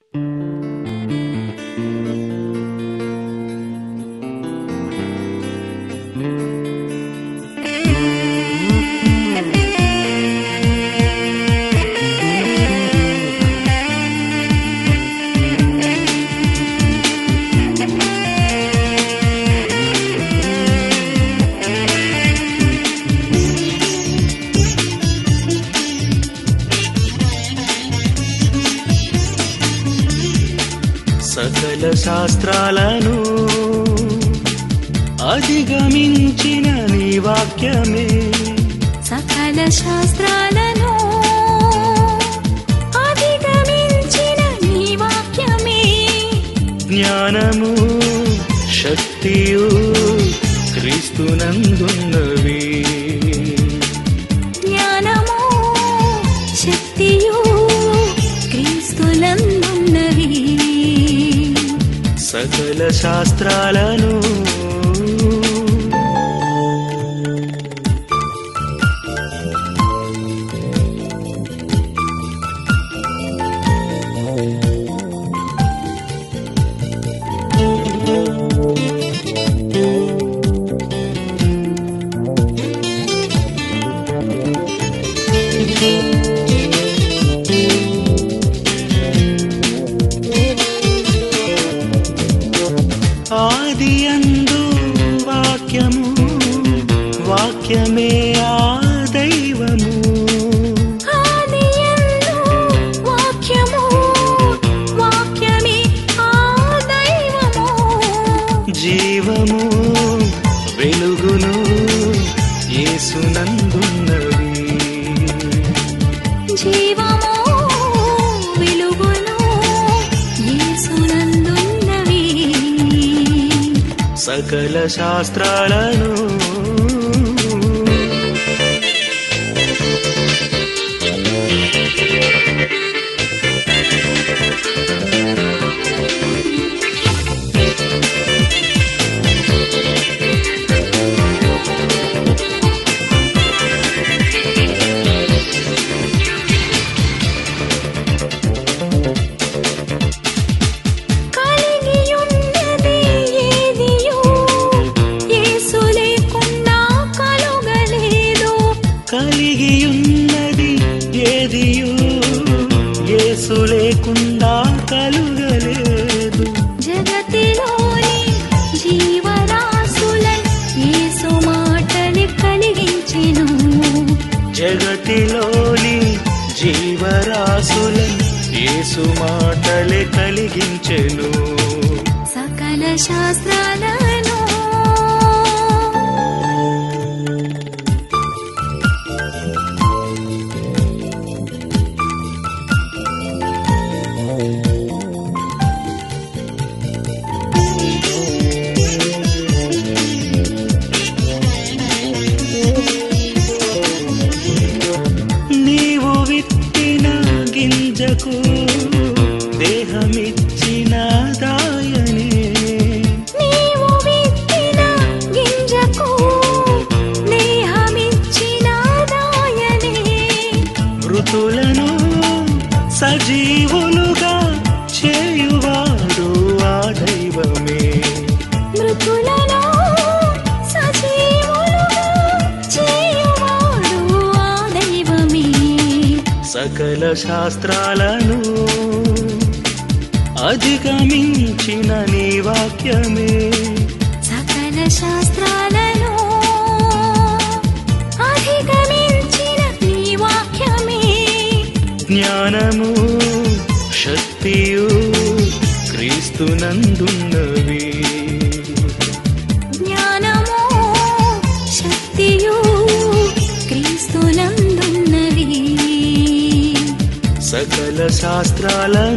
సకల శాస్త్రాలను అధిగమించిన నీ వాక్యమే సకల శాస్త్రాలను అధిగమించిన నీ వాక్యమే జ్ఞానము శక్తియు క్రీస్తునందున్నవి జ్ఞానము శక్తియు క్రీస్తులందున్నవి సకల శాస్త్రాలను ఆది అందు వాక్యము వాక్యమే ఆ దైవము ఆదియందు వాక్యము వాక్యమే ఆ దైవము జీవము వెలుగును యేసునందున్నవి జీవము వెలుగును యేసునందున్నవి సకల శాస్త్రాలను కలిగియున్నది ఏదియు యేసు లేకుండా కలుగలేదు కలిగియున్నది ఏదియు యేసు లేకుండా కలుగలేదు జగతిలోని జీవరాశులై యేసు మాటలు కలిగించెను జగతిలోని జీవరాశులను యేసు మాటలే కలిగించెను సకల శాస్త్రాలను నీవు విత్తిన గింజకు దేహమిచ్చిన దాయనే నీవు విత్తిన గింజకు దేహమిచ్చిన దాయనే మృతులను సజీవులుగా చేయువాడు ఆ దైవమే మృతులలో సజీవులుగా చేయువాడు ఆ దైవమే సకల శాస్త్రాలను అధిగమించిన నీ వాక్యమే సకల శాస్త్రాలను అధిగమించిన నీ వాక్యమే జ్ఞానము శక్తియు క్రీస్తునందున్నవి జ్ఞానము శక్తియు క్రీస్తునందున్నవి సకల శాస్త్రాల